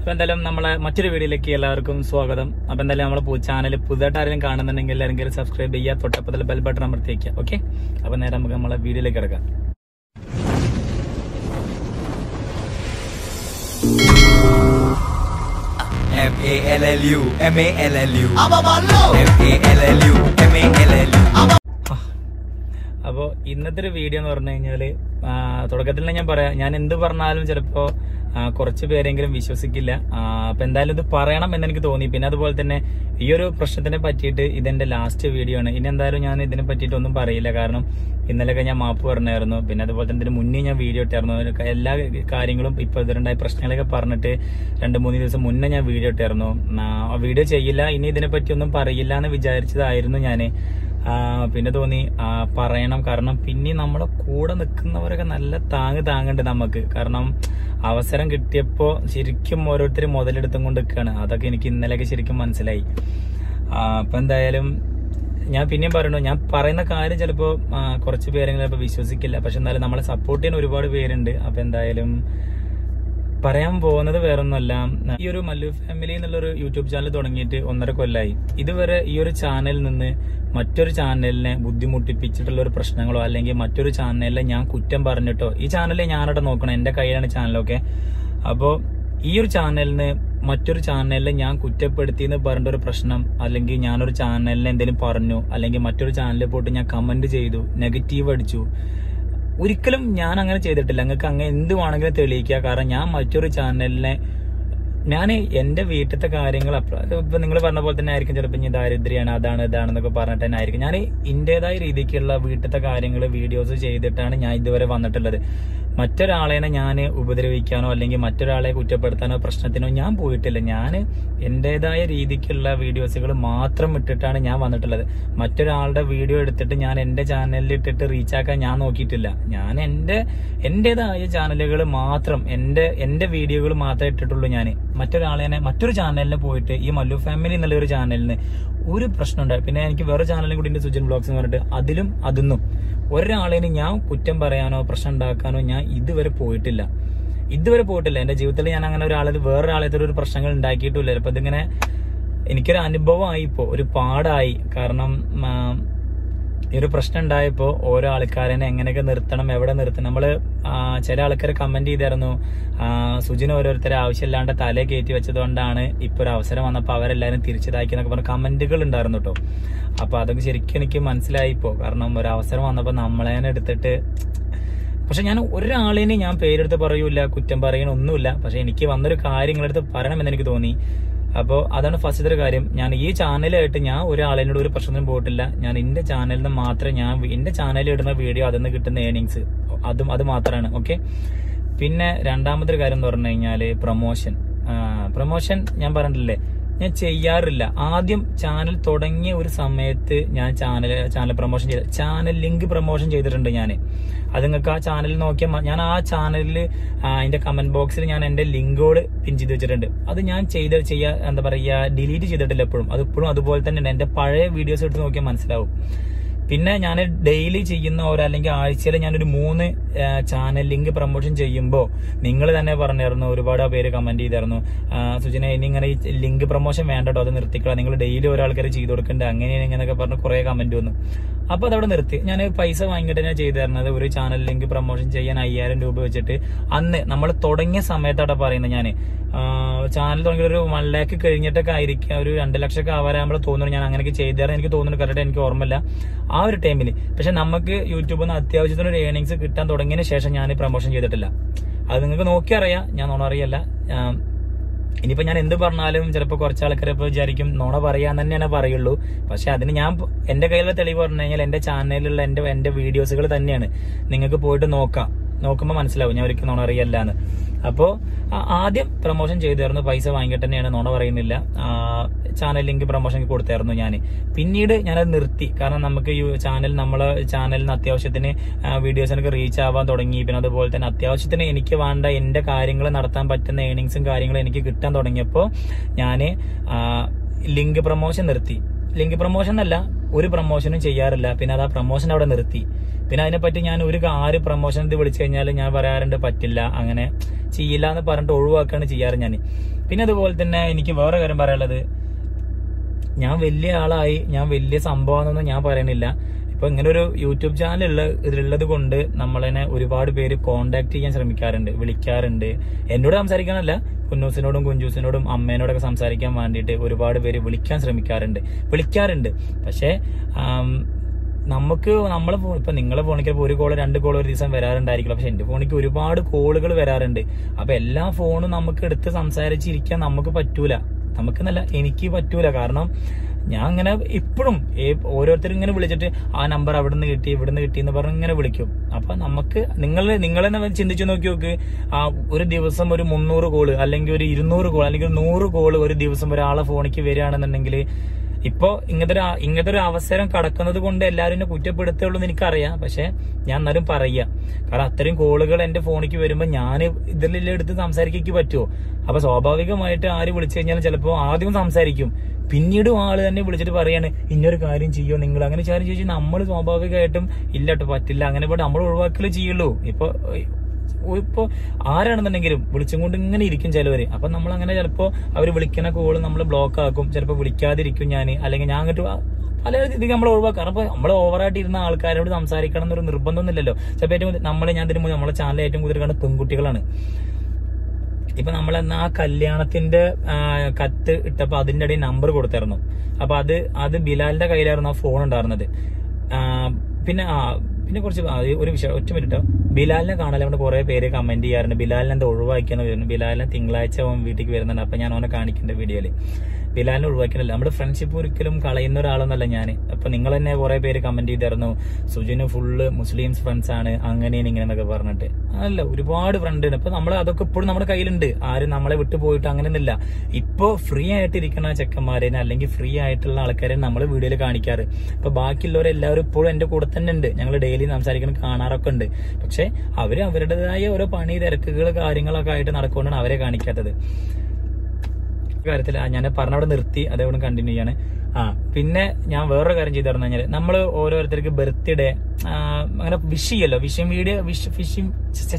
അപ്പൊ എന്തായാലും നമ്മളെ മറ്റൊരു വീഡിയോയിലേക്ക് എല്ലാവർക്കും സ്വാഗതം അപ്പൊ എന്തായാലും നമ്മളെ ചാനൽ പുതുതായിട്ട് ആരെങ്കിലും കാണുന്നുണ്ടെങ്കിൽ എല്ലാവരും കയറി സബ്സ്ക്രൈബ് ചെയ്യുക തൊട്ടപ്പത്തിൽ ബെൽ ബട്ടൺ അമർത്തി വയ്ക്കുക ഓക്കെ അപ്പൊ നേരെ നമുക്ക് നമ്മളെ വീഡിയോയിലേക്ക് കിടക്കാം M A L L U M A L L U M A L L U M A L L U അപ്പോൾ ഇന്നത്തെ ഒരു വീഡിയോ എന്ന് പറഞ്ഞു കഴിഞ്ഞാല് ആ, തുടക്കത്തിൽ തന്നെ ഞാൻ പറയാം ഞാൻ എന്ത് പറഞ്ഞാലും ചിലപ്പോ ആ, കുറച്ച് പേരെങ്കിലും വിശ്വസിക്കില്ല ആ, അപ്പൊ എന്തായാലും ഇത് പറയണം എന്ന് എനിക്ക് തോന്നി പിന്നെ അതുപോലെ തന്നെ ഈ ഒരു പ്രശ്നത്തിനെ പറ്റിയിട്ട് ഇതെന്റെ ലാസ്റ്റ് വീഡിയോ ആണ് ഇനി എന്തായാലും ഞാൻ ഇതിനെ പറ്റിയിട്ട് ഒന്നും പറയില്ല കാരണം ഇന്നലെയൊക്കെ ഞാൻ മാപ്പ് പറഞ്ഞായിരുന്നു പിന്നെ അതുപോലെ തന്നെ ഇതിന് മുന്നേ ഞാൻ വീഡിയോ ഇട്ടായിരുന്നു അതിനൊക്കെ എല്ലാ കാര്യങ്ങളും ഇപ്പൊ ഇതിലുണ്ടായ പ്രശ്നങ്ങളൊക്കെ പറഞ്ഞിട്ട് രണ്ട് മൂന്ന് ദിവസം മുന്നേ ഞാൻ വീഡിയോ ഇട്ടായിരുന്നു ആ വീഡിയോ ചെയ്യില്ല ഇനി ഇതിനെ പറ്റി ഒന്നും പറയില്ല എന്ന് വിചാരിച്ചതായിരുന്നു ഞാന് ആ, പിന്നെ തോന്നി ആ, പറയണം കാരണം പിന്നെ നമ്മുടെ കൂടെ നിൽക്കുന്നവരൊക്കെ നല്ല താങ്ങ് താങ്ങുണ്ട് നമുക്ക് കാരണം അവസരം കിട്ടിയപ്പോ ശരിക്കും ഓരോരുത്തർ മുതലെടുത്തും കൊണ്ട് നിൽക്കുകയാണ് അതൊക്കെ എനിക്ക് ഇന്നലെയൊക്കെ ശരിക്കും മനസ്സിലായി ആ, അപ്പൊ എന്തായാലും ഞാൻ പിന്നെയും പറയുന്നു ഞാൻ പറയുന്ന കാര്യം ചിലപ്പോ ആ, കുറച്ച് പേരെങ്കിലും ചിലപ്പോൾ വിശ്വസിക്കില്ല പക്ഷെ എന്നാലും നമ്മളെ സപ്പോർട്ട് ചെയ്യാൻ ഒരുപാട് പേരുണ്ട് അപ്പൊ എന്തായാലും പറയാൻ പോകുന്നത് വേറൊന്നുമല്ല ഈ ഒരു മല്ലു ഫാമിലി എന്നുള്ളൊരു യൂട്യൂബ് ചാനൽ തുടങ്ങിയിട്ട് ഒന്നര കൊല്ലായി ഇതുവരെ ഈ ഒരു ചാനലിൽ നിന്ന് മറ്റൊരു ചാനലിനെ ബുദ്ധിമുട്ടിപ്പിച്ചിട്ടുള്ള ഒരു പ്രശ്നങ്ങളോ അല്ലെങ്കിൽ മറ്റൊരു ചാനലിനെ ഞാൻ കുറ്റം പറഞ്ഞിട്ടോ ഈ ചാനലിൽ ഞാനവിടെ നോക്കണം എന്റെ കയ്യിലാണ് ചാനലൊക്കെ അപ്പോ ഈ ഒരു ചാനലിന് മറ്റൊരു ചാനലിനെ ഞാൻ കുറ്റപ്പെടുത്തി എന്ന് പറഞ്ഞ ഒരു പ്രശ്നം അല്ലെങ്കിൽ ഞാനൊരു ചാനലിനെ എന്തെങ്കിലും പറഞ്ഞു അല്ലെങ്കിൽ മറ്റൊരു ചാനലിൽ പോയിട്ട് ഞാൻ കമന്റ് ചെയ്തു നെഗറ്റീവ് അടിച്ചു ഒരിക്കലും ഞാൻ അങ്ങനെ ചെയ്തിട്ടില്ല നിങ്ങൾക്ക് അങ്ങനെ എന്ത് വേണമെങ്കിലും തെളിയിക്കുക കാരണം ഞാൻ മറ്റൊരു ചാനലിനെ ഞാൻ എന്റെ വീട്ടിലത്തെ കാര്യങ്ങൾ അപ്പ- ഇപ്പൊ നിങ്ങൾ പറഞ്ഞ പോലെ തന്നെ ആയിരിക്കും ചിലപ്പോൾ ഇനി ദാരിദ്ര്യമാണ് അതാണ് ഇതാണെന്നൊക്കെ പറഞ്ഞിട്ട് തന്നെ ആയിരിക്കും ഞാൻ ഇന്റേതായ രീതിക്കുള്ള വീട്ടിലത്തെ കാര്യങ്ങൾ വീഡിയോസ് ചെയ്തിട്ടാണ് ഞാൻ ഇതുവരെ വന്നിട്ടുള്ളത് മറ്റൊരാളെനെ ഞാൻ ഉപദ്രവിക്കാനോ അല്ലെങ്കിൽ മറ്റൊരാളെ കുറ്റപ്പെടുത്താനോ പ്രശ്നത്തിനോ ഞാൻ പോയിട്ടില്ല ഞാൻ എന്റേതായ രീതിക്കുള്ള വീഡിയോസുകൾ മാത്രം ഇട്ടിട്ടാണ് ഞാൻ വന്നിട്ടുള്ളത് മറ്റൊരാളുടെ വീഡിയോ എടുത്തിട്ട് ഞാൻ എന്റെ ചാനലിൽ ഇട്ടിട്ട് റീച്ച് ആക്കാൻ ഞാൻ നോക്കിയിട്ടില്ല ഞാൻ എന്റെ എന്റേതായ ചാനലുകൾ മാത്രം എന്റെ എന്റെ വീഡിയോകൾ മാത്രമേ ഇട്ടിട്ടുള്ളൂ ഞാൻ മറ്റൊരാളെ മറ്റൊരു ചാനലിന് പോയിട്ട് ഈ മല്ലു ഫാമിലി എന്നുള്ള ഒരു ചാനലിന് ഒരു പ്രശ്നം ഉണ്ടായി പിന്നെ എനിക്ക് വേറെ ചാനലും കൂടി ഉണ്ട് സുജൻ ബ്ലോഗ്സ് എന്ന് പറഞ്ഞിട്ട് അതിലും അതൊന്നും ഒരാളേന് ഞാൻ കുറ്റം പറയാനോ പ്രശ്നം ഉണ്ടാക്കാനോ ഞാൻ ഇതുവരെ പോയിട്ടില്ല ഇതുവരെ പോയിട്ടില്ല എന്റെ ജീവിതത്തിൽ ഞാൻ അങ്ങനെ ഒരാളത് വേറൊരാളെ ഒരു പ്രശ്നങ്ങൾ ഉണ്ടാക്കിയിട്ടില്ല അപ്പൊ ഇതിങ്ങനെ എനിക്കൊരു അനുഭവമായി ഇപ്പോ ഒരു പാടായി കാരണം ആ, ഈ ഒരു പ്രശ്നം ഉണ്ടായപ്പോ ഓരോ ആൾക്കാരെ എങ്ങനെയൊക്കെ നിർത്തണം എവിടെ നിർത്തണം നമ്മള് ആ, ചില ആൾക്കാർ കമന്റ് ചെയ്തായിരുന്നു ആ, സുജിന് ഓരോരുത്തരെ ആവശ്യമില്ലാണ്ട് തലേ കയറ്റി വെച്ചതുകൊണ്ടാണ് ഇപ്പൊ ഒരു അവസരം വന്നപ്പോ അവരെല്ലാരും തിരിച്ചതാക്കി എന്നൊക്കെ പറഞ്ഞ കമന്റുകൾ ഉണ്ടായിരുന്നു കേട്ടോ അപ്പൊ അതൊക്കെ ശരിക്കും എനിക്ക് മനസ്സിലായിപ്പോ കാരണം ഒരു അവസരം വന്നപ്പോ നമ്മളെ തന്നെ എടുത്തിട്ട് പക്ഷെ ഞാൻ ഒരാളേനെ ഞാൻ പേരെടുത്ത് പറയൂല കുറ്റം പറയണ ഒന്നുമില്ല പക്ഷെ എനിക്ക് വന്നൊരു കാര്യങ്ങളെടുത്ത് പറയണമെന്ന് എനിക്ക് തോന്നി അപ്പോൾ അതാണ് ഫസ്റ്റത്തെ ഒരു കാര്യം ഞാൻ ഈ ചാനലായിട്ട് ഞാൻ ഒരാളിനോട് ഒരു പ്രശ്നത്തിനും പോയിട്ടില്ല ഞാൻ എന്റെ ചാനലിൽ നിന്ന് മാത്രമേ ഞാൻ വി- എന്റെ ചാനലിൽ ഇടുന്ന വീഡിയോ അതിൽ നിന്ന് കിട്ടുന്ന ഏണിങ്സ് അതും അത് മാത്രമാണ് ഓക്കെ പിന്നെ രണ്ടാമത്തെ കാര്യം എന്ന് പറഞ്ഞു കഴിഞ്ഞാല് പ്രൊമോഷൻ പ്രൊമോഷൻ ഞാൻ പറഞ്ഞിട്ടില്ലേ ഞാൻ ചെയ്യാറില്ല ആദ്യം ചാനൽ തുടങ്ങിയ ഒരു സമയത്ത് ഞാൻ ചാനൽ ചാനൽ പ്രൊമോഷൻ ചെയ്ത ചാനൽ ലിങ്ക് പ്രൊമോഷൻ ചെയ്തിട്ടുണ്ട് ഞാൻ അത് നിങ്ങൾക്ക് ആ ചാനലിൽ നോക്കിയാൽ മ- ഞാൻ ആ ചാനലിൽ അതിന്റെ കമന്റ് ബോക്സിൽ ഞാൻ എന്റെ ലിങ്കോട് പിൻ ചെയ്ത് വെച്ചിട്ടുണ്ട് അത് ഞാൻ ചെയ്ത് ചെയ്യാ എന്താ പറയാ ഡിലീറ്റ് ചെയ്തിട്ടില്ല എപ്പോഴും അത് ഇപ്പോഴും അതുപോലെ തന്നെ എന്റെ പഴയ വീഡിയോസ് എടുത്ത് നോക്കിയാൽ മനസ്സിലാവും പിന്നെ ഞാൻ ഡെയിലി ചെയ്യുന്ന ഒരു അല്ലെങ്കിൽ ആഴ്ചയിൽ ഞാനൊരു മൂന്ന് ചാനൽ ലിങ്ക് പ്രൊമോഷൻ ചെയ്യുമ്പോൾ നിങ്ങൾ തന്നെ പറഞ്ഞിരുന്നു ഒരുപാട് പേര് കമന്റ് ചെയ്തായിരുന്നു ആ, സുജന ഇനി ഇങ്ങനെ ഈ ലിങ്ക് പ്രൊമോഷൻ വേണ്ടട്ടോ അത് നിർത്തിക്കളാം നിങ്ങൾ ഡെയിലി ഒരാൾക്കാർ ചെയ്തു കൊടുക്കണ്ട അങ്ങനെ ഇങ്ങനെയൊക്കെ പറഞ്ഞ് കുറെ കമന്റ് വന്നു അപ്പൊ അതവിടെ നിർത്തി ഞാൻ പൈസ വാങ്ങിയിട്ട് ഞാൻ ചെയ്തു തരുന്നത് ഒരു ചാനൽ ലിങ്ക് പ്രൊമോഷൻ ചെയ്യാൻ അയ്യായിരം രൂപ വെച്ചിട്ട് അന്ന് നമ്മൾ തുടങ്ങിയ സമയത്താണ് പറയുന്നത് ഞാൻ ചാനൽ തുടങ്ങിയ ഒരു വൺ ലാക്ക് കഴിഞ്ഞിട്ടൊക്കെ ആയിരിക്കും ഒരു രണ്ട് ലക്ഷം ഒക്കെ ആവാറാകുമ്പോൾ തോന്നുന്നു ഞാൻ അങ്ങനെയൊക്കെ ചെയ്തായിരുന്നു എനിക്ക് തോന്നുന്നു കറക്റ്റ് എനിക്ക് ഓർമ്മയില്ല ആ ഒരു ടൈമിൽ പക്ഷെ നമുക്ക് യൂട്യൂബിൽ നിന്ന് അത്യാവശ്യത്തിന് ഒരു ഏണിങ്സ് കിട്ടാൻ തുടങ്ങിയതിന് ശേഷം ഞാൻ പ്രൊമോഷൻ ചെയ്തിട്ടില്ല അത് നിങ്ങൾക്ക് നോക്കി അറിയാം ഞാൻ നോണ അറിയല്ല ആ, ഇനിയിപ്പോ ഞാൻ എന്ത് പറഞ്ഞാലും ചിലപ്പോൾ കുറച്ച് ആൾക്കാരെ ഇപ്പൊ വിചാരിക്കും നുണ പറയാൻ തന്നെയാണ് പറയുള്ളൂ പക്ഷെ അതിന് ഞാൻ പ- എന്റെ കയ്യിലുള്ള തെളിവ് പറഞ്ഞു കഴിഞ്ഞാൽ എന്റെ ചാനലിലുള്ള എന്റെ എന്റെ വീഡിയോസുകൾ തന്നെയാണ് നിങ്ങൾക്ക് പോയിട്ട് നോക്കാം നോക്കുമ്പോൾ മനസ്സിലാവും ഞാൻ ഒരിക്കലും നുണ അറിയല്ലാന്ന് അപ്പോ ആ- ആദ്യം പ്രൊമോഷൻ ചെയ്തായിരുന്നു പൈസ വാങ്ങിയിട്ട് തന്നെയാണ് നുണ പറയുന്നില്ല ആ, ചാനൽ ലിങ്ക് പ്രൊമോഷൻ കൊടുത്തായിരുന്നു ഞാൻ പിന്നീട് ഞാനത് നിർത്തി കാരണം നമുക്ക് ഈ ചാനൽ നമ്മളെ ചാനലിന് അത്യാവശ്യത്തിന് വീഡിയോസിനൊക്കെ റീച്ച് ആവാൻ തുടങ്ങി പിന്നെ അതുപോലെ തന്നെ അത്യാവശ്യത്തിന് എനിക്ക് വേണ്ട എന്റെ കാര്യങ്ങൾ നടത്താൻ പറ്റുന്ന ഏണിങ്സും കാര്യങ്ങളും എനിക്ക് കിട്ടാൻ തുടങ്ങിയപ്പോൾ ഞാൻ ലിങ്ക് പ്രൊമോഷൻ നിർത്തി ലിങ്ക് പ്രൊമോഷൻ എന്നല്ല ഒരു പ്രൊമോഷനും ചെയ്യാറില്ല പിന്നെ അത് ആ പ്രൊമോഷൻ അവിടെ നിർത്തി പിന്നെ അതിനെപ്പറ്റി ഞാൻ ഒരു കാ- ആര് പ്രൊമോഷൻ ഇത് വിളിച്ചു കഴിഞ്ഞാൽ ഞാൻ പറയാറുണ്ട് പറ്റില്ല അങ്ങനെ ചെയ്യില്ല എന്ന് പറഞ്ഞിട്ട് ഒഴിവാക്കാണ് ചെയ്യാറ് ഞാൻ പിന്നെ അതുപോലെ തന്നെ എനിക്ക് വേറെ കാര്യം പറയാനുള്ളത് ഞാൻ വലിയ ആളായി ഞാൻ വലിയ സംഭവമാണെന്നൊന്നും ഞാൻ പറയണില്ല ഇപ്പൊ ഇങ്ങനെ ഒരു യൂട്യൂബ് ചാനൽ ഉള്ള ഇതിലുള്ളത് കൊണ്ട് നമ്മളതിനെ ഒരുപാട് പേര് കോണ്ടാക്ട് ചെയ്യാൻ ശ്രമിക്കാറുണ്ട് വിളിക്കാറുണ്ട് എന്നോട് സംസാരിക്കാനല്ല കുന്നൂസിനോടും കുഞ്ചൂസിനോടും അമ്മേനോടൊക്കെ സംസാരിക്കാൻ വേണ്ടിയിട്ട് ഒരുപാട് പേര് വിളിക്കാൻ ശ്രമിക്കാറുണ്ട് വിളിക്കാറുണ്ട് പക്ഷേ ആം, നമുക്ക് നമ്മളെ ഫോൺ ഇപ്പൊ നിങ്ങളെ ഫോണിൽ ഒരു കോള് രണ്ട് കോൾ ഒരു ദിവസം വരാറുണ്ടായിരിക്കില്ല പക്ഷെ എന്റെ ഫോണിക്ക് ഒരുപാട് കോളുകൾ വരാറുണ്ട് അപ്പൊ എല്ലാ ഫോണും നമുക്ക് എടുത്ത് സംസാരിച്ചിരിക്കാൻ നമുക്ക് പറ്റൂല നമുക്ക് നല്ല എനിക്ക് പറ്റൂല കാരണം ഞാൻ അങ്ങനെ ഇപ്പോഴും ഓരോരുത്തരും ഇങ്ങനെ വിളിച്ചിട്ട് ആ നമ്പർ അവിടെ നിന്ന് കിട്ടി ഇവിടെ നിന്ന് കിട്ടി എന്ന് പറഞ്ഞ് ഇങ്ങനെ വിളിക്കും അപ്പൊ നമുക്ക് നിങ്ങൾ നിങ്ങൾ തന്നെ ചിന്തിച്ചു നോക്കി നോക്ക് ആ ഒരു ദിവസം ഒരു മുന്നൂറ് കോള് അല്ലെങ്കിൽ ഒരു ഇരുന്നൂറ് കോൾ അല്ലെങ്കിൽ ഒരു നൂറ് കോള് ഒരു ദിവസം ഒരാളെ ഫോണിക്ക് വരികയാണെന്നുണ്ടെങ്കിൽ ഇപ്പോ ഇങ്ങനത്തെ ഒരു ആ- ഇങ്ങനത്തെ ഒരു അവസരം കടക്കുന്നത് കൊണ്ട് എല്ലാവരും എന്നെ കുറ്റപ്പെടുത്തുള്ളൂ എന്ന് എനിക്കറിയാം പക്ഷെ ഞാൻ എന്നാലും പറയുക കാരണം അത്രയും കോളുകൾ എന്റെ ഫോണിക്ക് വരുമ്പോൾ ഞാൻ ഇതിലെല്ലാം എടുത്ത് സംസാരിക്കാൻ പറ്റുമോ അപ്പൊ സ്വാഭാവികമായിട്ട് ആര് വിളിച്ചു കഴിഞ്ഞാലും ചിലപ്പോൾ ആദ്യം സംസാരിക്കും പിന്നീടും ആള് തന്നെ വിളിച്ചിട്ട് പറയാണ് ഇന്നൊരു കാര്യം ചെയ്യോ നിങ്ങൾ അങ്ങനെ കാര്യം ചോദിച്ചാൽ നമ്മൾ സ്വാഭാവികമായിട്ടും ഇല്ല കേട്ടോ പറ്റില്ല അങ്ങനെ പോയിട്ട് നമ്മൾ ഒഴിവാക്കലേ ചെയ്യുള്ളൂ ഇപ്പൊ ഇപ്പൊ ആരാണെന്നുണ്ടെങ്കിലും വിളിച്ചും കൊണ്ട് ഇങ്ങനെ ഇരിക്കും ചിലവര് അപ്പൊ നമ്മൾ അങ്ങനെ ചിലപ്പോ അവർ വിളിക്കുന്ന കോള് നമ്മൾ ബ്ലോക്ക് ആക്കും ചിലപ്പോ വിളിക്കാതിരിക്കും ഞാൻ അല്ലെങ്കിൽ ഞാൻ അങ്ങോട്ട് ആ- പല രീതിക്ക് നമ്മൾ ഒഴിവാക്കാം കാരണം ഇപ്പൊ നമ്മൾ ഓവറായിട്ട് ഇരുന്ന ആൾക്കാരോട് സംസാരിക്കണം എന്നൊരു നിർബന്ധമൊന്നുമില്ലല്ലോ ചിലപ്പോൾ ഏറ്റവും കൂടുതൽ നമ്മളെ ഞാൻ ഇതിന് മുന്നേ നമ്മളെ ചാനൽ ഏറ്റവും കൂടുതൽ കാണുന്ന പെൺകുട്ടികളാണ് ഇപ്പൊ നമ്മൾ എന്നാ ആ കല്യാണത്തിന്റെ ആ, കത്ത് ഇട്ടപ്പോ അതിന്റെ ഇടയിൽ നമ്പർ കൊടുത്തായിരുന്നു അപ്പൊ അത് അത് ബിലാലിന്റെ കയ്യിലായിരുന്നു ആ ഫോൺ ഉണ്ടായിരുന്നത് ആ, പിന്നെ ആ പിന്നെ കുറച്ച് ആ, ഒരു വിഷയം ഒറ്റ മിനിറ്റ് ബിലാലിനെ കാണാൻ അവിടെ കുറെ പേര് കമന്റ് ചെയ്യാറുണ്ട് ബിലാലിനെ എന്താ ഒഴിവാക്കിയെന്ന് വരുന്നു ബിലാലിനെ തിങ്കളാഴ്ച അവൻ വീട്ടിലേക്ക് വരുന്നുണ്ട് അപ്പൊ ഞാൻ അവനെ കാണിക്കേണ്ട വീഡിയോയില് ബിലാലിനെ ഒഴിവാക്കിയില്ല നമ്മുടെ ഫ്രണ്ട്ഷിപ്പ് ഒരിക്കലും കളയുന്ന ഒരാളെന്നല്ല ഞാൻ അപ്പൊ നിങ്ങൾ തന്നെ കുറെ പേര് കമന്റ് ചെയ്തായിരുന്നു സുജിന് ഫുള്ള് മുസ്ലിംസ് ഫ്രണ്ട്സ് ആണ് അങ്ങനെ ഇങ്ങനെ എന്നൊക്കെ പറഞ്ഞിട്ട് അല്ല ഒരുപാട് ഫ്രണ്ട് ഉണ്ട് ഇപ്പൊ നമ്മൾ അതൊക്കെ ഇപ്പോഴും നമ്മുടെ കയ്യിലുണ്ട് ആരും നമ്മളെ വിട്ടു പോയിട്ട് അങ്ങനെയൊന്നുമില്ല ഇപ്പൊ ഫ്രീ ആയിട്ട് ഇരിക്കുന്ന ചെക്കന്മാരെ അല്ലെങ്കിൽ ഫ്രീ ആയിട്ടുള്ള ആൾക്കാരെ നമ്മൾ വീഡിയോയിൽ കാണിക്കാറ് ഇപ്പൊ ബാക്കിയുള്ളവരെല്ലാവരും ഇപ്പോഴും എന്റെ കൂടെ തന്നെ ഉണ്ട് ഞങ്ങൾ ഡെയിലി സംസാരിക്കുന്ന കാണാറൊക്കെ ഉണ്ട് പക്ഷെ അവര് അവരുടേതായ ഓരോ പണി തിരക്കുകൾ കാര്യങ്ങളൊക്കെ ആയിട്ട് നടക്കൊണ്ടാണ് അവരെ കാണിക്കാത്തത് കാര്യത്തിൽ ഞാൻ പറഞ്ഞവിടെ നിർത്തി അതേപോലെ കണ്ടിന്യൂ ചെയ്യാണ് ആ പിന്നെ ഞാൻ വേറൊരു കാര്യം ചെയ്തു പറഞ്ഞു കഴിഞ്ഞാൽ നമ്മൾ ഓരോരുത്തർക്ക് ബർത്ത്ഡേ അങ്ങനെ വിഷ് ചെയ്യല്ലോ wishing video wish fishing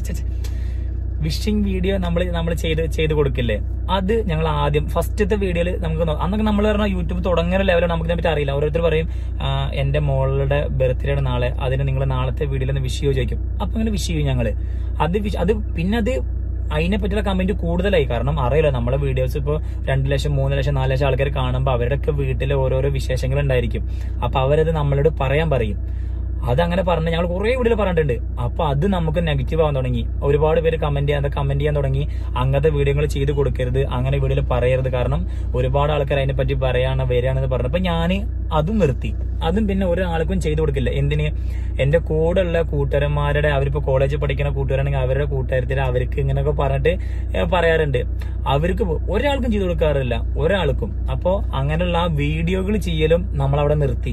wishing video നമ്മൾ നമ്മൾ ചെയ്ത് ചെയ്ത് കൊടുക്കില്ലേ അത് ഞങ്ങൾ ആദ്യം ഫസ്റ്റത്തെ വീഡിയോയിൽ നമുക്ക് നോ- അന്നൊക്കെ നമ്മൾ പറഞ്ഞാൽ യൂട്യൂബ് തുടങ്ങുന്ന ലെവലിൽ നമുക്ക് ഇതിനെ പറ്റി അറിയില്ല ഓരോരുത്തർ പറയും ആ, എന്റെ മോളുടെ ബർത്ത്ഡേ ആണ് നാളെ അതിന് നിങ്ങൾ നാളത്തെ വീഡിയോയിൽ ഒന്ന് വിഷ് ചെയ്യോ ചോദിക്കും അപ്പൊ അങ്ങനെ വിഷ് ചെയ്യും ഞങ്ങള് അത് wish- അത് പിന്നെ അത് അതിനെ പറ്റിയുള്ള കമന്റ് കൂടുതലായി കാരണം അറിയില്ല നമ്മളെ വീഡിയോസ് ഇപ്പോൾ രണ്ട് ലക്ഷം മൂന്ന് ലക്ഷം നാല് ലക്ഷം ആൾക്കാർ കാണുമ്പോൾ അവരുടെയൊക്കെ വീട്ടിലെ ഓരോരോ വിശേഷങ്ങൾ ഉണ്ടായിരിക്കും അപ്പൊ അവരത് നമ്മളോട് പറയാൻ പറയും അതങ്ങനെ പറഞ്ഞ് ഞങ്ങൾ കുറെ വീഡിയോയിൽ പറഞ്ഞിട്ടുണ്ട് അപ്പൊ അത് നമുക്ക് നെഗറ്റീവ് ആവാൻ തുടങ്ങി ഒരുപാട് പേര് കമന്റ് ചെയ്യാൻ കമന്റ് ചെയ്യാൻ തുടങ്ങി അങ്ങനത്തെ വീഡിയോകൾ ചെയ്ത് കൊടുക്കരുത് അങ്ങനെ വീഡിയോയിൽ പറയരുത് കാരണം ഒരുപാട് ആൾക്കാർ അതിനെ പറ്റി പറയാണ് വരികയാണെന്ന് പറഞ്ഞപ്പോ ഞാൻ അതും നിർത്തി അതും പിന്നെ ഒരാൾക്കും ചെയ്തു കൊടുക്കില്ല എന്തിന് എന്റെ കൂടെ ഉള്ള കൂട്ടുകാരന്മാരുടെ അവരിപ്പോ കോളേജിൽ പഠിക്കുന്ന കൂട്ടുകാരാണെങ്കിൽ അവരുടെ കൂട്ടുകാരത്തിൽ അവർക്ക് ഇങ്ങനെയൊക്കെ പറഞ്ഞിട്ട് ഏ, പറയാറുണ്ട് അവർക്ക് പോ- ഒരാൾക്കും ചെയ്തു കൊടുക്കാറില്ല ഒരാൾക്കും അപ്പോ അങ്ങനെയുള്ള ആ വീഡിയോകൾ ചെയ്യലും നമ്മൾ അവിടെ നിർത്തി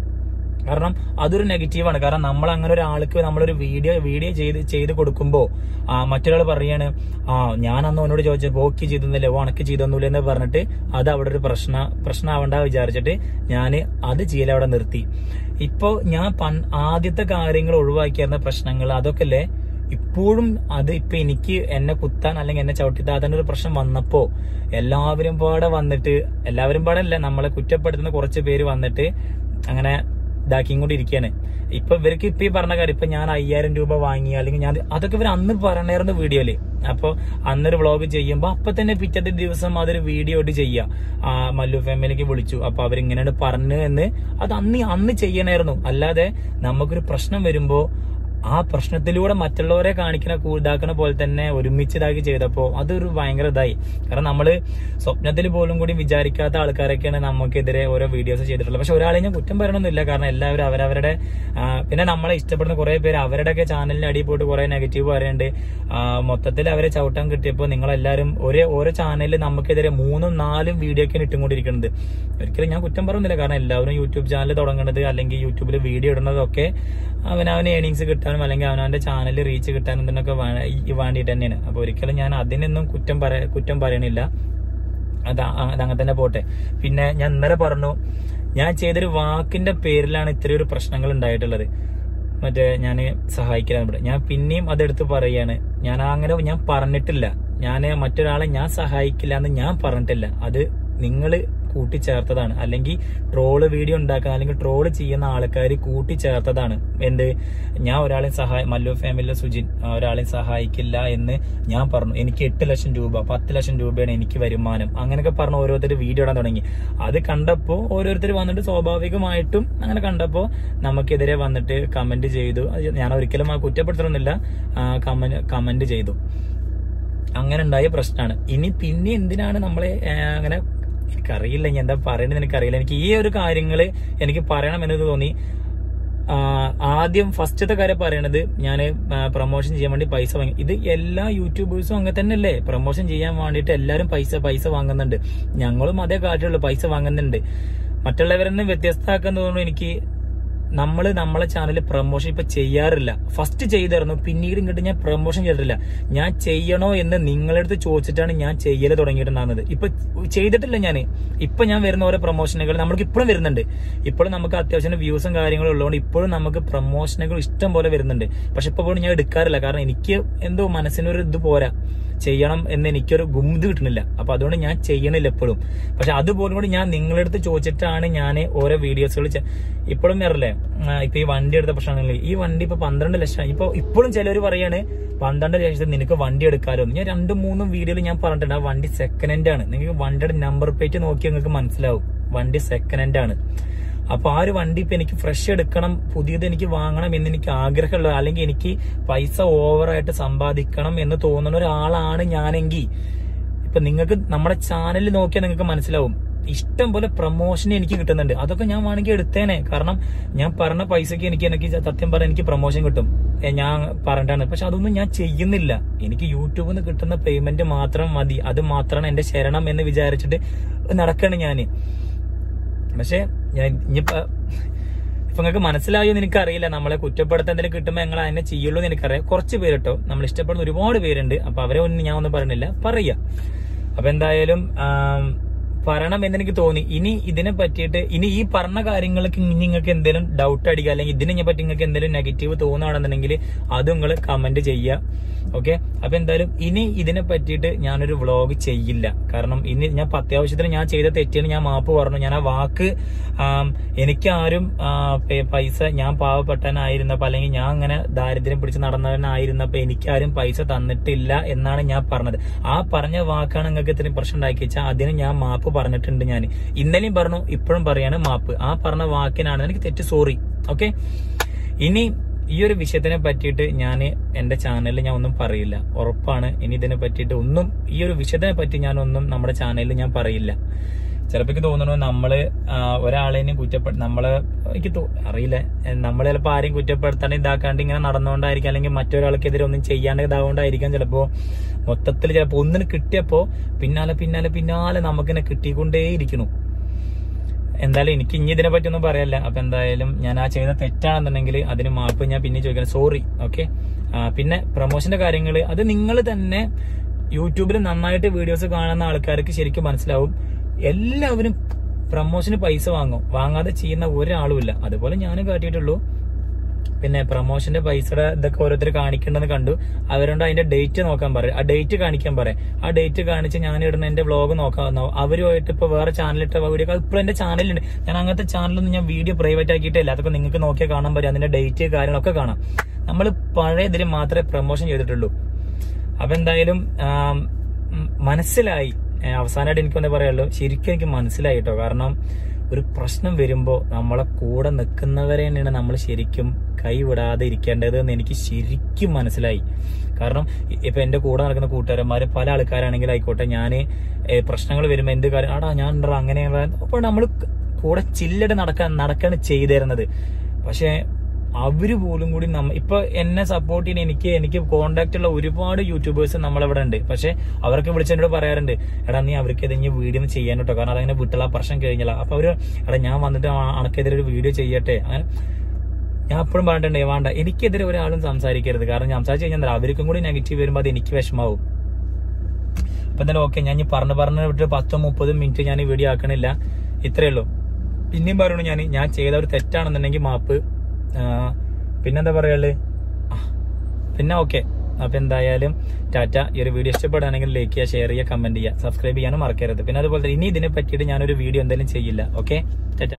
കാരണം അതൊരു നെഗറ്റീവാണ് കാരണം നമ്മൾ അങ്ങനെ ഒരാൾക്ക് നമ്മളൊരു വീഡിയോ വീഡിയോ ചെയ്ത് ചെയ്ത് കൊടുക്കുമ്പോ ആ മറ്റൊരാൾ പറയാണ് ആ ഞാൻ അന്ന് അവനോട് ചോദിച്ചത് ഓക്കെ ചെയ്തൊന്നുമില്ല ഓ അണക്ക് ചെയ്തൊന്നുമില്ല എന്ന് പറഞ്ഞിട്ട് അത് അവിടെ ഒരു പ്രശ്ന പ്രശ്നമാവണ്ട വിചാരിച്ചിട്ട് ഞാൻ അത് ചെയ്യൽ അവിടെ നിർത്തി ഇപ്പോ ഞാൻ പൺ ആദ്യത്തെ കാര്യങ്ങൾ ഒഴിവാക്കിയിരുന്ന പ്രശ്നങ്ങൾ അതൊക്കെ അല്ലേ ഇപ്പോഴും അത് ഇപ്പൊ എനിക്ക് എന്നെ കുത്താൻ അല്ലെങ്കിൽ എന്നെ ചവിട്ടി താത്താൻ ഒരു പ്രശ്നം വന്നപ്പോ എല്ലാവരും പാടെ വന്നിട്ട് എല്ലാവരും പാടെ അല്ല നമ്മളെ കുറ്റപ്പെടുത്തുന്ന കുറച്ച് പേര് വന്നിട്ട് അങ്ങനെ ഇതാക്കിയും കൂടി ഇരിക്കുകയാണ് ഇപ്പൊ ഇവർക്ക് ഇപ്പൊ ഈ പറഞ്ഞ കാര്യം ഇപ്പൊ ഞാൻ അയ്യായിരം രൂപ വാങ്ങി അല്ലെങ്കിൽ ഞാൻ അതൊക്കെ ഇവർ അന്ന് പറഞ്ഞായിരുന്നു വീഡിയോയില് അപ്പൊ അന്നൊരു വ്ളോഗ് ചെയ്യുമ്പോ അപ്പൊ തന്നെ പിറ്റത്തെ ദിവസം അതൊരു വീഡിയോ ആയിട്ട് ചെയ്യാം ആ മല്ലു ഫാമിലിക്ക് വിളിച്ചു അപ്പൊ അവരിങ്ങനെയാണ് പറഞ്ഞു എന്ന് അത് അന്ന് അന്ന് ചെയ്യണമായിരുന്നു അല്ലാതെ നമുക്കൊരു പ്രശ്നം വരുമ്പോ ആ പ്രശ്നത്തിലൂടെ മറ്റുള്ളവരെ കാണിക്കുന്ന കൂ- ഇതാക്കണ പോലെ തന്നെ ഒരുമിച്ച് ഇതാക്കി ചെയ്തപ്പോ അതൊരു ഭയങ്കര ഇതായി കാരണം നമ്മള് സ്വപ്നത്തിൽ പോലും കൂടി വിചാരിക്കാത്ത ആൾക്കാരൊക്കെയാണ് നമുക്കെതിരെ ഓരോ വീഡിയോസ് ചെയ്തിട്ടുള്ളത് പക്ഷെ ഒരാളെ ഞാൻ കുറ്റം പറയണമെന്നില്ല കാരണം എല്ലാവരും അവരവരുടെ ആ, പിന്നെ നമ്മളെ ഇഷ്ടപ്പെടുന്ന കുറെ പേര് അവരുടെയൊക്കെ ചാനലിന്റെ അടിയിൽ പോയിട്ട് കുറെ നെഗറ്റീവ് പറയുന്നുണ്ട് ആ, മൊത്തത്തിൽ അവരെ ചവിട്ടാൻ കിട്ടിയപ്പോൾ നിങ്ങളെല്ലാവരും ഒരേ ഓരോ ചാനലിൽ നമുക്കെതിരെ മൂന്നും നാലും വീഡിയോ ഒക്കെയാണ് ഇട്ടുകൊണ്ടിരിക്കുന്നത് ഒരിക്കലും ഞാൻ കുറ്റം പറയുന്നില്ല കാരണം എല്ലാവരും യൂട്യൂബ് ചാനൽ തുടങ്ങുന്നത് അല്ലെങ്കിൽ യൂട്യൂബിൽ വീഡിയോ ഇടുന്നതൊക്കെ അവനവന് ഏണിങ്സ് കിട്ടാനും അല്ലെങ്കിൽ അവനവന്റെ ചാനൽ റീച്ച് കിട്ടാനും ഇതിനൊക്കെ വേ- ഈ വേണ്ടിയിട്ട് തന്നെയാണ് അപ്പൊ ഒരിക്കലും ഞാൻ അതിനൊന്നും കുറ്റം പറ കുറ്റം പറയണില്ല അത് അ- അതങ്ങനെ തന്നെ പോട്ടെ പിന്നെ ഞാൻ ഇന്നലെ പറഞ്ഞു ഞാൻ ചെയ്തൊരു വാക്കിന്റെ പേരിലാണ് ഇത്രയൊരു പ്രശ്നങ്ങൾ ഉണ്ടായിട്ടുള്ളത് മറ്റേ ഞാൻ സഹായിക്കാൻ ഇവിടെ ഞാൻ പിന്നെയും അതെടുത്ത് പറയാണ് ഞാൻ അങ്ങനെ ഞാൻ പറഞ്ഞിട്ടില്ല ഞാൻ മറ്റൊരാളെ ഞാൻ സഹായിക്കില്ല എന്ന് ഞാൻ പറഞ്ഞിട്ടില്ല അത് നിങ്ങൾ കൂട്ടിച്ചേർത്തതാണ് അല്ലെങ്കിൽ ട്രോള് വീഡിയോ ഉണ്ടാക്കുന്ന അല്ലെങ്കിൽ ട്രോള് ചെയ്യുന്ന ആൾക്കാർ കൂട്ടിച്ചേർത്തതാണ് എന്ത് ഞാൻ ഒരാളെ സഹായ മല്ലു ഫാമിലിയിലെ സുജിൻ ആ, ഒരാളെ സഹായിക്കില്ല എന്ന് ഞാൻ പറഞ്ഞു എനിക്ക് എട്ട് ലക്ഷം രൂപ പത്ത് ലക്ഷം രൂപയാണ് എനിക്ക് വരുമാനം അങ്ങനെയൊക്കെ പറഞ്ഞ് ഓരോരുത്തർ വീഡിയോ ഇടാൻ തുടങ്ങി അത് കണ്ടപ്പോൾ ഓരോരുത്തർ വന്നിട്ട് സ്വാഭാവികമായിട്ടും അങ്ങനെ കണ്ടപ്പോൾ നമുക്കെതിരെ വന്നിട്ട് കമന്റ് ചെയ്തു അത് ഞാൻ ഒരിക്കലും ആ കുറ്റപ്പെടുത്തണമെന്നില്ല കമന്റ് കമന്റ് ചെയ്തു അങ്ങനെ ഉണ്ടായ പ്രശ്നമാണ് ഇനി പിന്നെ എന്തിനാണ് നമ്മളെ ആ, അങ്ങനെ എനിക്കറിയില്ല ഞാൻ എന്താ പറയണത് എനിക്കറിയില്ല എനിക്ക് ഈ ഒരു കാര്യങ്ങള് എനിക്ക് പറയണം എന്നത് തോന്നി ആ, ആദ്യം ഫസ്റ്റത്തെ കാര്യം പറയണത് ഞാൻ പ്രൊമോഷൻ ചെയ്യാൻ വേണ്ടി പൈസ വാങ്ങി ഇത് എല്ലാ യൂട്യൂബേഴ്സും അങ്ങനെ തന്നെയല്ലേ പ്രൊമോഷൻ ചെയ്യാൻ വേണ്ടിയിട്ട് എല്ലാവരും പൈസ പൈസ വാങ്ങുന്നുണ്ട് ഞങ്ങളും അതേ കാര്യമുള്ളൂ പൈസ വാങ്ങുന്നുണ്ട് മറ്റുള്ളവരിൽ നിന്ന് വ്യത്യസ്തമാക്കാൻ തോന്നുന്നു എനിക്ക് നമ്മൾ നമ്മളെ ചാനൽ പ്രൊമോഷൻ ഇപ്പൊ ചെയ്യാറില്ല ഫസ്റ്റ് ചെയ്തായിരുന്നു പിന്നീട് ഇങ്ങോട്ട് ഞാൻ പ്രൊമോഷൻ ചെയ്തിട്ടില്ല ഞാൻ ചെയ്യണോ എന്ന് നിങ്ങളടുത്ത് ചോദിച്ചിട്ടാണ് ഞാൻ ചെയ്യല് തുടങ്ങിയിട്ടുണ്ടാകുന്നത് ഇപ്പൊ ചെയ്തിട്ടില്ല ഞാൻ ഇപ്പൊ ഞാൻ വരുന്ന ഓരോ പ്രൊമോഷനുകൾ നമ്മൾക്ക് ഇപ്പോഴും വരുന്നുണ്ട് ഇപ്പോഴും നമുക്ക് അത്യാവശ്യം വ്യൂസും കാര്യങ്ങളും ഉള്ളതുകൊണ്ട് ഇപ്പോഴും നമുക്ക് പ്രൊമോഷനുകൾ ഇഷ്ടം പോലെ വരുന്നുണ്ട് പക്ഷെ ഇപ്പൊ പോലും ഞാൻ എടുക്കാറില്ല കാരണം എനിക്ക് എന്തോ മനസ്സിനൊരു ഇത് പോരാ ചെയ്യണം എന്ന് എനിക്കൊരു ഗുംത് കിട്ടുന്നില്ല അപ്പൊ അതുകൊണ്ട് ഞാൻ ചെയ്യണില്ല എപ്പോഴും പക്ഷെ അതുപോലും കൂടി ഞാൻ നിങ്ങളടുത്ത് ചോദിച്ചിട്ടാണ് ഞാൻ ഓരോ വീഡിയോസുകൾ ഇപ്പോഴും വരില്ലേ ആ, ഇപ്പൊ ഈ വണ്ടി എടുത്ത പ്രശ്നമാണെങ്കിൽ ഈ വണ്ടി ഇപ്പൊ പന്ത്രണ്ട് ലക്ഷം ഇപ്പൊ ഇപ്പോഴും ചിലർ പറയാണ് പന്ത്രണ്ട് ലക്ഷത്തിൽ നിനക്ക് വണ്ടി എടുക്കാലോ എന്ന്. ഞാൻ രണ്ടും മൂന്നും വീഡിയോയിൽ ഞാൻ പറഞ്ഞിട്ടുണ്ട് ആ വണ്ടി സെക്കൻഡ് ഹാൻഡ് ആണ് നിങ്ങൾക്ക് വണ്ടിയുടെ നമ്പർ പ്ലേറ്റ് നോക്കി നിങ്ങൾക്ക് മനസ്സിലാവും വണ്ടി സെക്കൻഡ് ഹാൻഡ് ആണ് അപ്പൊ ആ ഒരു വണ്ടി ഇപ്പൊ എനിക്ക് ഫ്രഷ് എടുക്കണം പുതിയത് എനിക്ക് വാങ്ങണം എന്ന് എനിക്ക് ആഗ്രഹമുള്ള അല്ലെങ്കിൽ എനിക്ക് പൈസ ഓവറായിട്ട് സമ്പാദിക്കണം എന്ന് തോന്നുന്ന ഒരാളാണ് ഞാനെങ്കിൽ ഇപ്പൊ നിങ്ങൾക്ക് നമ്മുടെ ചാനൽ നോക്കിയാൽ നിങ്ങൾക്ക് മനസ്സിലാവും ഇഷ്ടം പോലെ പ്രൊമോഷൻ എനിക്ക് കിട്ടുന്നുണ്ട് അതൊക്കെ ഞാൻ വേണമെങ്കിൽ എടുത്തേനെ കാരണം ഞാൻ പറഞ്ഞ പൈസക്ക് എനിക്ക് എനിക്ക് സത്യം പറഞ്ഞാൽ എനിക്ക് പ്രൊമോഷൻ കിട്ടും ഏ, ഞാൻ പറഞ്ഞിട്ടാണ് പക്ഷെ അതൊന്നും ഞാൻ ചെയ്യുന്നില്ല എനിക്ക് യൂട്യൂബിൽ നിന്ന് കിട്ടുന്ന പേയ്മെന്റ് മാത്രം മതി അത് മാത്രമാണ് എന്റെ ശരണം എന്ന് വിചാരിച്ചിട്ട് നടക്കാണ് ഞാന് പക്ഷെ ഞാൻ ഇനിയിപ്പോ ഇപ്പൊ നിങ്ങൾക്ക് മനസ്സിലായോ എന്ന് എനിക്കറിയില്ല നമ്മളെ കുറ്റപ്പെടുത്താൻ എന്തെങ്കിലും കിട്ടുമ്പോൾ ഞങ്ങൾ അതിനെ ചെയ്യുള്ളൂ എന്ന് എനിക്കറിയാം കുറച്ച് പേര് കേട്ടോ നമ്മൾ ഇഷ്ടപ്പെടുന്ന ഒരുപാട് പേരുണ്ട് അപ്പൊ അവരെ ഒന്നും ഞാൻ ഒന്നും പറയണില്ല പറയാ അപ്പൊ എന്തായാലും ആം, പറയണം എന്ന് എനിക്ക് തോന്നി ഇനി ഇതിനെ പറ്റിയിട്ട് ഇനി ഈ പറഞ്ഞ കാര്യങ്ങൾക്ക് ഇനി നിങ്ങൾക്ക് എന്തെങ്കിലും ഡൗട്ട് അടിക്കുക അല്ലെങ്കിൽ ഇതിനെ പറ്റി നിങ്ങൾക്ക് എന്തെങ്കിലും നെഗറ്റീവ് തോന്നുകയാണെന്നുണ്ടെങ്കിൽ അത് നിങ്ങൾ കമന്റ് ചെയ്യുക ഓക്കെ അപ്പൊ എന്തായാലും ഇനി ഇതിനെ പറ്റിയിട്ട് ഞാനൊരു വ്ളോഗ് ചെയ്യില്ല കാരണം ഇനി ഞാൻ ഇപ്പൊ അത്യാവശ്യത്തിന് ഞാൻ ചെയ്ത തെറ്റിന് ഞാൻ മാപ്പ് പറഞ്ഞു ഞാൻ ആ വാക്ക് ആം, എനിക്കാരും ആ, പെ- പൈസ ഞാൻ പാവപ്പെട്ടവനായിരുന്നപ്പോ അല്ലെങ്കിൽ ഞാൻ അങ്ങനെ ദാരിദ്ര്യം പിടിച്ച് നടന്നവനായിരുന്നപ്പോ എനിക്കാരും പൈസ തന്നിട്ടില്ല എന്നാണ് ഞാൻ പറഞ്ഞത് ആ പറഞ്ഞ വാക്കാണ് നിങ്ങൾക്ക് ഇത്രയും പ്രശ്നം ഉണ്ടാക്കി വെച്ചാൽ അതിന് ഞാൻ മാപ്പ് പറഞ്ഞിട്ടുണ്ട് ഞാൻ ഇന്നലെയും പറഞ്ഞു ഇപ്പോഴും പറയാണ് മാപ്പ് ആ പറഞ്ഞ വാക്കിനാണ് എനിക്ക് തെറ്റ് സോറി ഓക്കെ ഇനി ഈ ഒരു വിഷയത്തിനെ പറ്റിയിട്ട് ഞാൻ എന്റെ ചാനലിൽ ഞാൻ ഒന്നും പറയില്ല ഉറപ്പാണ് ഇനി ഇതിനെ പറ്റിയിട്ട് ഒന്നും ഈ ഒരു വിഷയത്തിനെ പറ്റി ഞാൻ ഒന്നും നമ്മുടെ ചാനലിൽ ഞാൻ പറയില്ല ചിലപ്പോ എനിക്ക് തോന്നുന്നു നമ്മള് ആ, ഒരാളെയും കുറ്റപ്പെടു നമ്മള് എനിക്ക് തോ- അറിയില്ല നമ്മൾ ചിലപ്പോ ആരെയും കുറ്റപ്പെടുത്താണ്ട് ഇതാക്കാണ്ട് ഇങ്ങനെ നടന്നുകൊണ്ടായിരിക്കും അല്ലെങ്കിൽ മറ്റൊരാൾക്കെതിരെ ഒന്നും ചെയ്യാണ്ട് ഇതാകൊണ്ടായിരിക്കാം ചിലപ്പോ മൊത്തത്തിൽ ചിലപ്പോ ഒന്നിന് കിട്ടിയപ്പോ പിന്നാലെ പിന്നാലെ പിന്നാലെ നമുക്കിനെ കിട്ടിക്കൊണ്ടേയിരിക്കുന്നു എന്തായാലും എനിക്ക് ഇനി ഇതിനെ പറ്റി ഒന്നും പറയല്ല അപ്പൊ എന്തായാലും ഞാൻ ആ ചെയ്ത തെറ്റാണെന്നുണ്ടെങ്കിൽ അതിന് മാപ്പ് ഞാൻ പിന്നെ ചോദിക്കണം സോറി ഓക്കെ പിന്നെ പ്രൊമോഷന്റെ കാര്യങ്ങൾ അത് നിങ്ങൾ തന്നെ യൂട്യൂബിൽ നന്നായിട്ട് വീഡിയോസ് കാണുന്ന ആൾക്കാർക്ക് ശരിക്കും മനസ്സിലാവും എല്ലാവരും പ്രൊമോഷന് പൈസ വാങ്ങും വാങ്ങാതെ ചെയ്യുന്ന ഒരാളുമില്ല അതുപോലെ ഞാനും കാട്ടിയിട്ടുള്ളൂ പിന്നെ പ്രൊമോഷന്റെ പൈസയുടെ ഇതൊക്കെ ഓരോരുത്തർ കാണിക്കേണ്ടെന്ന് കണ്ടു അവരോട് അതിന്റെ ഡേറ്റ് നോക്കാൻ പറയും ആ ഡേറ്റ് കാണിക്കാൻ പറയും ആ ഡേറ്റ് കാണിച്ച് ഞാൻ ഇടുന്ന എന്റെ വ്ളോഗ് നോക്കാൻ അവരുമായിട്ട് ഇപ്പൊ വേറെ ചാനലിട്ട വീഡിയോ ഇപ്പൊ എന്റെ ചാനലുണ്ട് ഞാൻ അങ്ങനത്തെ ചാനലൊന്നും ഞാൻ വീഡിയോ പ്രൈവറ്റ് ആക്കിയിട്ടില്ല അതൊക്കെ നിങ്ങൾക്ക് നോക്കിയാൽ കാണാൻ പറ്റും അതിന്റെ ഡേറ്റ് കാര്യങ്ങളൊക്കെ കാണാം നമ്മൾ പഴയ ഇതിൽ മാത്രമേ പ്രൊമോഷൻ ചെയ്തിട്ടുള്ളൂ അപ്പൊ എന്തായാലും ആം, ഉം, മനസ്സിലായി ഏ, അവസാനമായിട്ട് എനിക്ക് ഒന്നേ പറയുള്ളൂ ശരിക്കും എനിക്ക് മനസ്സിലായി കേട്ടോ കാരണം ഒരു പ്രശ്നം വരുമ്പോ നമ്മളെ കൂടെ നിൽക്കുന്നവരെ തന്നെയാണ് നമ്മൾ ശരിക്കും കൈവിടാതെ ഇരിക്കേണ്ടത് എന്ന് എനിക്ക് ശരിക്കും മനസ്സിലായി കാരണം ഇ- ഇപ്പൊ എന്റെ കൂടെ നടക്കുന്ന കൂട്ടുകാരന്മാര് പല ആൾക്കാരാണെങ്കിൽ ആയിക്കോട്ടെ ഞാൻ പ്രശ്നങ്ങൾ വരുമ്പോ എന്ത് കാര്യം ആടാ ഞാൻ ഉണ്ടോ അങ്ങനെയുള്ള അപ്പൊ നമ്മൾ കൂടെ ചില്ലട് നടക്കാൻ നടക്കാണ് ചെയ്തിരുന്നത് പക്ഷെ അവര് പോലും കൂടി നമ്മ ഇപ്പൊ എന്നെ സപ്പോർട്ട് ചെയ്യാൻ എനിക്ക് എനിക്ക് കോണ്ടാക്ട് ഉള്ള ഒരുപാട് യൂട്യൂബേഴ്സ് നമ്മളവിടെ ഉണ്ട് പക്ഷെ അവർക്ക് വിളിച്ചെന്നോട് പറയാറുണ്ട് എടാ നീ അവർക്ക് ഇനി വീഡിയോ ഒന്നും ചെയ്യാൻ കേട്ടോ കാരണം അതങ്ങനെ വിട്ടുള്ള പ്രശ്നം കഴിഞ്ഞാൽ അപ്പൊ അവര് എടാ ഞാൻ വന്നിട്ട് ആ- അണക്കെതിരെ ഒരു വീഡിയോ ചെയ്യട്ടെ അങ്ങനെ ഞാൻ എപ്പോഴും പറഞ്ഞിട്ടുണ്ടേ വേണ്ട എനിക്കെതിരെ ഒരാളും സംസാരിക്കരുത് കാരണം ഞാൻ സംസാരിച്ച് കഴിഞ്ഞാൽ എന്താ, അവർക്കും കൂടി നെഗറ്റീവ് വരുമ്പോൾ അത് എനിക്ക് വിഷമാവും അപ്പൊ എന്തായാലും ഓക്കെ ഞാൻ ഈ പറഞ്ഞു പറഞ്ഞു വിട്ട് പത്തോ മുപ്പത് മിനിറ്റ് ഞാൻ ഈ വീഡിയോ ആക്കണില്ല ഇത്രയേ ഉള്ളൂ പിന്നെയും പറയണു ഞാൻ ഞാൻ ചെയ്ത ഒരു തെറ്റാണെന്നുണ്ടെങ്കിൽ മാപ്പ് ആ, പിന്നെന്താ പറയുള്ളു ആ, പിന്നെ ഓക്കെ അപ്പൊ എന്തായാലും ടാറ്റ ഈ ഒരു വീഡിയോ ഇഷ്ടപ്പെടുകയാണെങ്കിൽ ലൈക്ക് ചെയ്യുക ഷെയർ ചെയ്യുക കമന്റ് ചെയ്യുക സബ്സ്ക്രൈബ് ചെയ്യാനും മറക്കരുത് പിന്നെ അതുപോലെ തന്നെ ഇനി ഇതിനെ പറ്റിയിട്ട് ഞാനൊരു വീഡിയോ എന്തായാലും ചെയ്യില്ല ഓക്കെ ടാറ്റ